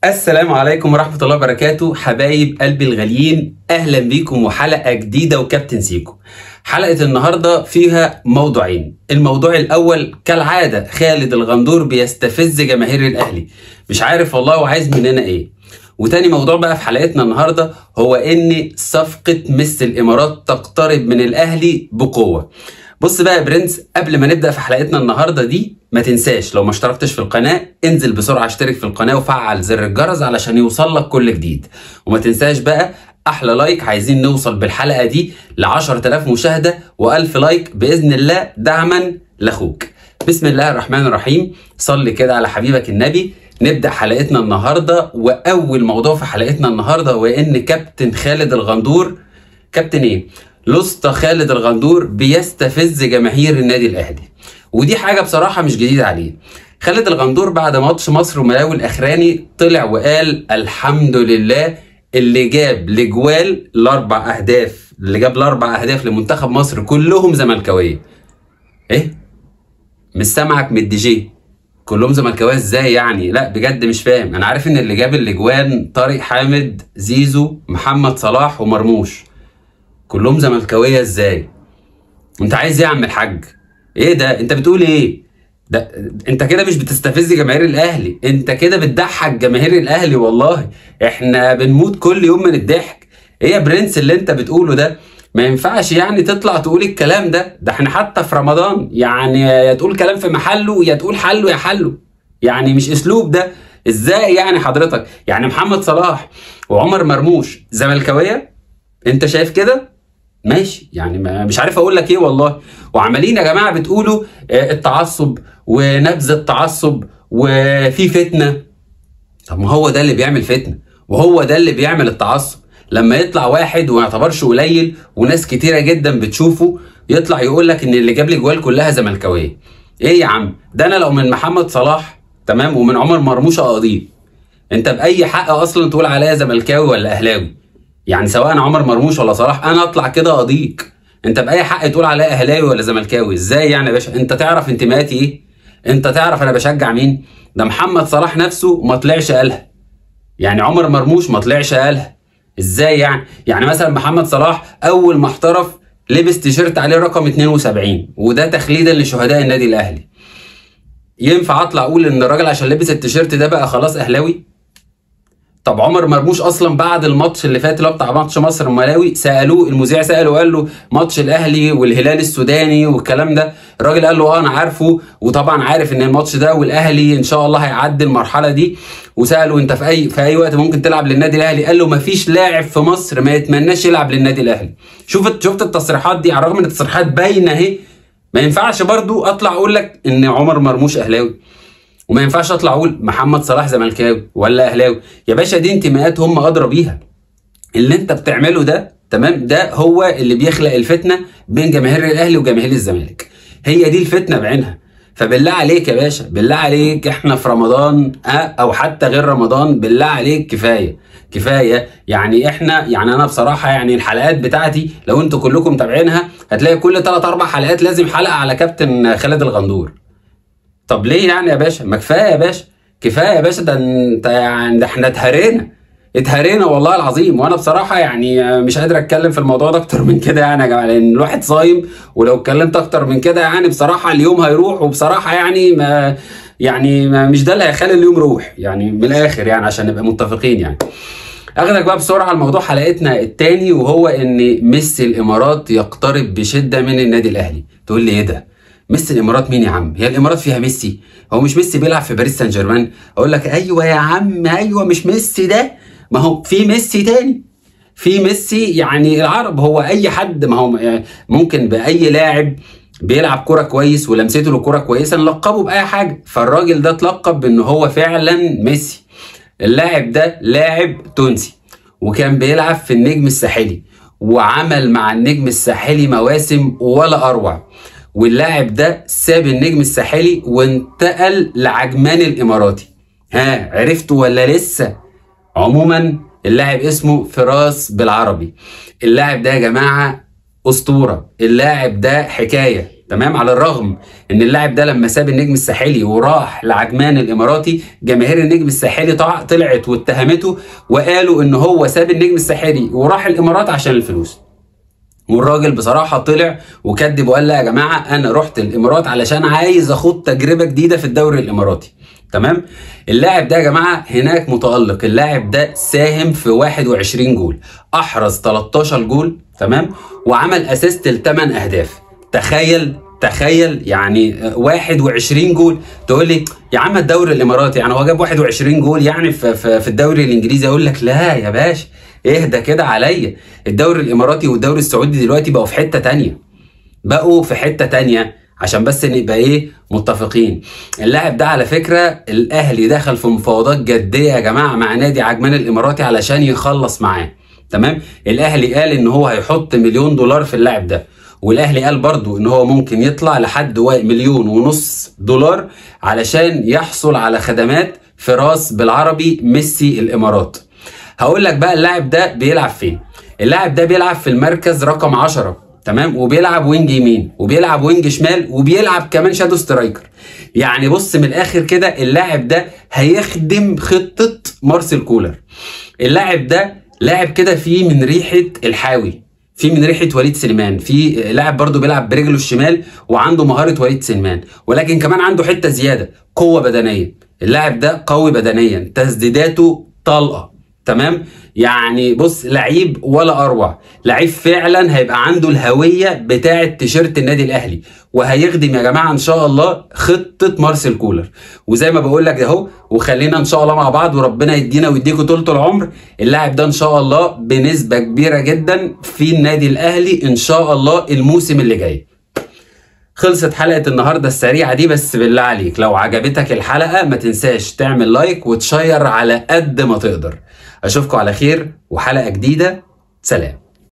السلام عليكم ورحمة الله وبركاته حبايب قلبي الغاليين أهلا بيكم وحلقة جديدة وكابتن سيكو حلقة النهاردة فيها موضوعين الموضوع الأول كالعادة خالد الغندور بيستفز جماهير الأهلي مش عارف والله وعايز مننا إيه وتاني موضوع بقى في حلقتنا النهاردة هو إن صفقة مس الإمارات تقترب من الأهلي بقوة بص بقى يا برنس قبل ما نبدا في حلقتنا النهارده دي ما تنساش لو ما اشتركتش في القناه انزل بسرعه اشترك في القناه وفعل زر الجرس علشان يوصل لك كل جديد وما تنساش بقى احلى لايك عايزين نوصل بالحلقه دي ل 10000 مشاهده و1000 لايك باذن الله دعما لاخوك بسم الله الرحمن الرحيم صل كده على حبيبك النبي نبدا حلقتنا النهارده واول موضوع في حلقتنا النهارده هو ان كابتن خالد الغندور كابتن ايه لسطى خالد الغندور بيستفز جماهير النادي الاهلي ودي حاجه بصراحه مش جديده عليه خالد الغندور بعد ماتش مصر وملاوي الاخراني طلع وقال الحمد لله اللي جاب لجوال الاربع اهداف اللي جاب الاربع اهداف لمنتخب مصر كلهم زملكاويه ايه مش سامعك من الدي جي كلهم زملكاويه ازاي يعني لا بجد مش فاهم انا عارف ان اللي جاب الاجوان طارق حامد زيزو محمد صلاح ومرموش كلهم زملكاويه ازاي انت عايز ايه يا عم الحاج ايه ده انت بتقول ايه ده انت كده مش بتستفز جماهير الاهلي انت كده بتضحك جماهير الاهلي والله احنا بنموت كل يوم من الضحك ايه يا برنس اللي انت بتقوله ده ما ينفعش يعني تطلع تقول الكلام ده ده احنا حتى في رمضان يعني يا تقول كلام في محله يا تقول حله يا حله يعني مش اسلوب ده ازاي يعني حضرتك يعني محمد صلاح وعمر مرموش زملكاويه انت شايف كده ماشي يعني ما مش عارف اقول لك ايه والله وعمالين يا جماعه بتقولوا آه، التعصب ونبذ التعصب وفي فتنه طب ما هو ده اللي بيعمل فتنه وهو ده اللي بيعمل التعصب لما يطلع واحد وما يعتبرش قليل وناس كتيره جدا بتشوفه يطلع يقول لك ان اللي جاب لي جوال كلها زملكاويه ايه يا عم ده انا لو من محمد صلاح تمام ومن عمر مرموش اقاضيه انت باي حق اصلا تقول عليا زملكاوي ولا اهلاوي يعني سواء عمر مرموش ولا صلاح انا اطلع كده اقضيك انت باي حق تقول عليا اهلاوي ولا زملكاوي ازاي يعني يا باشا انت تعرف انتماءاتي ايه انت تعرف انا بشجع مين ده محمد صلاح نفسه ما طلعش قالها يعني عمر مرموش ما طلعش قالها ازاي يعني يعني مثلا محمد صلاح اول ما احترف لبس تيشيرت عليه رقم 72 وده تخليدا لشهداء النادي الاهلي ينفع اطلع اقول ان الراجل عشان لبس التيشيرت ده بقى خلاص اهلاوي طب عمر مرموش اصلا بعد الماتش اللي فات اللي هو بتاع ماتش مصر وملاوي سالوه المذيع ساله وقال له ماتش الاهلي والهلال السوداني والكلام ده الراجل قال له اه انا عارفه وطبعا عارف ان الماتش ده والاهلي ان شاء الله هيعدي المرحله دي وساله انت في اي في اي وقت ممكن تلعب للنادي الاهلي قال له مفيش لاعب في مصر ما يتمناش يلعب للنادي الاهلي شوف شفت التصريحات دي على الرغم ان التصريحات باينه اهي ما ينفعش برضو اطلع اقول لك ان عمر مرموش اهلاوي وما ينفعش اطلع اقول محمد صلاح زملكاوي ولا اهلاوي يا باشا دي انتماءات هم ادرى بيها اللي انت بتعمله ده تمام ده هو اللي بيخلق الفتنه بين جماهير الاهلي وجماهير الزمالك هي دي الفتنه بعينها فبالله عليك يا باشا بالله عليك احنا في رمضان اه او حتى غير رمضان بالله عليك كفايه كفايه يعني احنا يعني انا بصراحه يعني الحلقات بتاعتي لو انتوا كلكم متابعينها هتلاقي كل 3 4 حلقات لازم حلقه على كابتن خالد الغندور طب ليه يعني يا باشا ما كفايه يا باشا كفايه يا باشا ده انت يعني ده احنا اتهرينا اتهرينا والله العظيم وانا بصراحه يعني مش قادر اتكلم في الموضوع ده اكتر من كده يعني يا جماعه لان الواحد صايم ولو اتكلمت اكتر من كده يعني بصراحه اليوم هيروح وبصراحه يعني ما يعني ما مش ده اللي هيخلي اليوم يروح يعني من الاخر يعني عشان نبقى متفقين يعني اخدك بقى بسرعه لموضوع حلقتنا التاني وهو ان ميسي الامارات يقترب بشده من النادي الاهلي تقول لي ايه ده ميسي الامارات مين يا عم هي الامارات فيها ميسي هو مش ميسي بيلعب في باريس سان جيرمان اقول لك ايوه يا عم ايوه مش ميسي ده ما هو في ميسي تاني في ميسي يعني العرب هو اي حد ما هو يعني ممكن باي لاعب بيلعب كرة كويس ولمسته للكرة كويسة نلقبه بأي حاجة فالراجل ده اتلقب بأن هو فعلا ميسي اللاعب ده لاعب تونسي وكان بيلعب في النجم الساحلي وعمل مع النجم الساحلي مواسم ولا أروع واللاعب ده ساب النجم الساحلي وانتقل لعجمان الاماراتي ها عرفته ولا لسه عموما اللاعب اسمه فراس بالعربي اللاعب ده يا جماعه اسطوره اللاعب ده حكايه تمام على الرغم ان اللاعب ده لما ساب النجم الساحلي وراح لعجمان الاماراتي جماهير النجم الساحلي طع- طلعت واتهمته وقالوا ان هو ساب النجم الساحلي وراح الامارات عشان الفلوس والراجل بصراحه طلع وكذب وقال لا يا جماعه انا رحت الامارات علشان عايز اخوض تجربه جديده في الدوري الاماراتي تمام اللاعب ده يا جماعه هناك متالق اللاعب ده ساهم في 21 جول احرز 13 جول تمام وعمل اسيست ل 8 اهداف تخيل تخيل يعني آه، 21 جول تقول لي يا عم الدوري الاماراتي يعني هو جاب 21 جول يعني في, في, في الدوري الانجليزي اقول لك لا يا باشا اهدى كده عليا الدوري الاماراتي والدوري السعودي دلوقتي بقوا في حته تانية بقوا في حته تانية عشان بس نبقى ايه متفقين اللاعب ده على فكره الاهلي دخل في مفاوضات جديه يا جماعه مع نادي عجمان الاماراتي علشان يخلص معاه تمام الاهلي قال ان هو هيحط مليون دولار في اللاعب ده والاهلي قال برضو ان هو ممكن يطلع لحد وا- مليون ونص دولار علشان يحصل على خدمات في راس بالعربي ميسي الامارات هقول لك بقى اللاعب ده بيلعب فين اللاعب ده بيلعب في المركز رقم 10 تمام وبيلعب وينج يمين وبيلعب وينج شمال وبيلعب كمان شادو سترايكر يعني بص من الاخر كده اللاعب ده هيخدم خطه مارسيل كولر اللاعب ده لاعب كده فيه من ريحه الحاوي في من ريحه وليد سليمان في لاعب برضه بيلعب برجله الشمال وعنده مهاره وليد سليمان ولكن كمان عنده حته زياده قوه بدنيه اللاعب ده قوي بدنيا تسديداته طلقه تمام يعني بص لعيب ولا اروع لعيب فعلا هيبقى عنده الهويه بتاعه تيشيرت النادي الاهلي وهيخدم يا جماعه ان شاء الله خطه مارسيل كولر وزي ما بقول لك اهو وخلينا ان شاء الله مع بعض وربنا يدينا ويديكوا طول العمر اللاعب ده ان شاء الله بنسبه كبيره جدا في النادي الاهلي ان شاء الله الموسم اللي جاي خلصت حلقة النهاردة السريعة دي بس بالله عليك لو عجبتك الحلقة ما تنساش تعمل لايك وتشير على قد ما تقدر أشوفكم على خير وحلقة جديدة سلام